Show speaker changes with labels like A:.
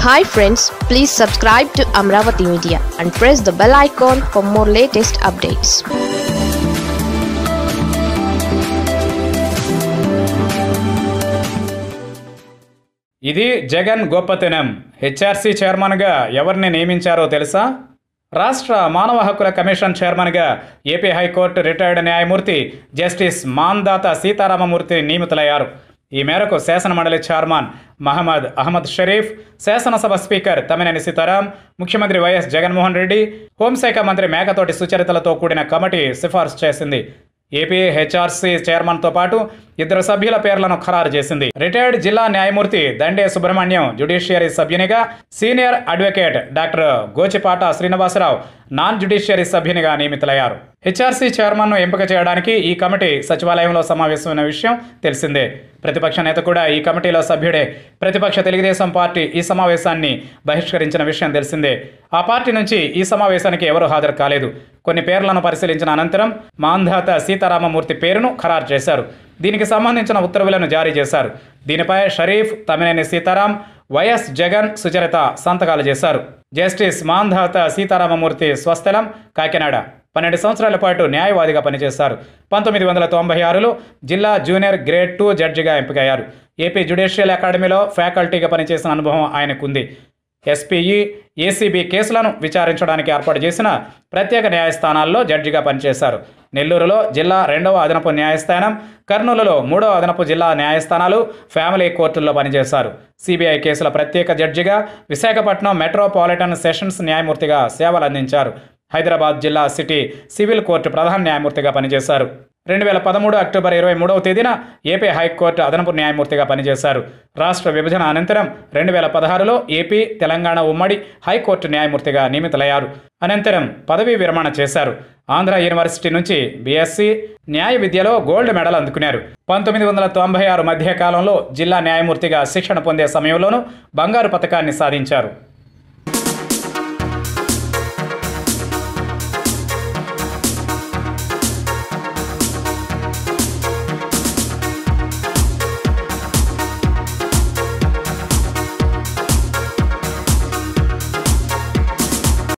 A: hi friends please subscribe to Amaravati media and press the bell icon for more latest updates
B: ఇది జగన్ గొప్పతనం HRC చైర్మన్గా ఎవరిని నియమించారో తెలుసా రాష్ట్ర మానవ హక్కుల కమిషన్ చైర్మన్గా ఏపీ హైకోర్టు రిటైర్డ్ న్యాయమూర్తి జస్టిస్ మాందాత సీతారామమూర్తి నియమితులయ్యారు ఈ మేరకు శాసనమండలి చైర్మన్ మహమ్మద్ అహ్మద్ షరీఫ్ శాసనసభ స్పీకర్ తమ్మినేని సీతారాం ముఖ్యమంత్రి వైఎస్ జగన్మోహన్ రెడ్డి హోంశాఖ మంత్రి మేకతోటి సుచరితలతో కూడిన కమిటీ సిఫార్సు చేసింది ఏపీ హెచ్ఆర్సీ చైర్మన్తో పాటు ఇద్దరు సభ్యుల పేర్లను ఖరారు చేసింది రిటైర్డ్ జిల్లా న్యాయమూర్తి దండే సుబ్రహ్మణ్యం జ్యుడిషియరీ సభ్యునిగా senior advocate doctor Gochipata Srinivasa Rao non judiciary సభ్యునిగా నియమితులయ్యారు హెచ్ఆర్సీ చైర్మన్ను ఎంపిక చేయడానికి ఈ కమిటీ సచివాలయంలో సమావేశమైన విషయం తెలిసిందే ప్రతిపక్ష నేత కూడా ఈ కమిటీలో సభ్యుడే ప్రతిపక్ష తెలుగుదేశం పార్టీ ఈ సమావేశాన్ని బహిష్కరించిన విషయం తెలిసిందే ఆ పార్టీ నుంచి ఈ సమావేశానికి ఎవరూ హాజరు కాలేదు కొన్ని పేర్లను పరిశీలించిన అనంతరం మాంధాత సీతారామమూర్తి పేరును ఖరారు చేశారు దీనికి సంబంధించిన ఉత్తర్వులను జారీ చేశారు దీనిపై షరీఫ్ తమ్మినేని సీతారాం వైఎస్ జగన్ సుచరిత సంతకాలు చేశారు జస్టిస్ మాంధాత సీతారామమూర్తి స్వస్థలం కాకినాడ పన్నెండు సంవత్సరాల పాటు న్యాయవాదిగా పనిచేశారు పంతొమ్మిది వందల తొంభై ఆరులో జిల్లా జూనియర్ గ్రేడ్ టూ జడ్జిగా ఎంపికయ్యారు ఏపీ జ్యుడిషియల్ అకాడమీలో ఫ్యాకల్టీగా పనిచేసిన అనుభవం ఆయనకుంది ఎస్పీఈ ఏసీబీ కేసులను విచారించడానికి ఏర్పాటు చేసిన ప్రత్యేక న్యాయస్థానాల్లో జడ్జిగా పనిచేశారు నెల్లూరులో జిల్లా రెండవ అదనపు న్యాయస్థానం కర్నూలులో మూడవ అదనపు జిల్లా న్యాయస్థానాలు ఫ్యామిలీ కోర్టుల్లో పనిచేశారు సిబిఐ కేసుల ప్రత్యేక జడ్జిగా విశాఖపట్నం మెట్రోపాలిటన్ సెషన్స్ న్యాయమూర్తిగా సేవలు అందించారు హైదరాబాద్ జిల్లా సిటీ సివిల్ కోర్టు ప్రధాన న్యాయమూర్తిగా పనిచేశారు రెండు వేల పదమూడు అక్టోబర్ ఇరవై మూడవ తేదీన ఏపీ హైకోర్టు అదనపు న్యాయమూర్తిగా పనిచేశారు రాష్ట్ర విభజన అనంతరం రెండు వేల పదహారులో ఏపీ తెలంగాణ ఉమ్మడి హైకోర్టు న్యాయమూర్తిగా నియమితులయ్యారు అనంతరం పదవీ విరమణ చేశారు ఆంధ్ర యూనివర్సిటీ నుంచి బీఎస్సీ న్యాయ విద్యలో గోల్డ్ మెడల్ అందుకున్నారు పంతొమ్మిది వందల తొంభై ఆరు మధ్య కాలంలో జిల్లా న్యాయమూర్తిగా శిక్షణ పొందే సమయంలోనూ బంగారు పథకాన్ని సాధించారు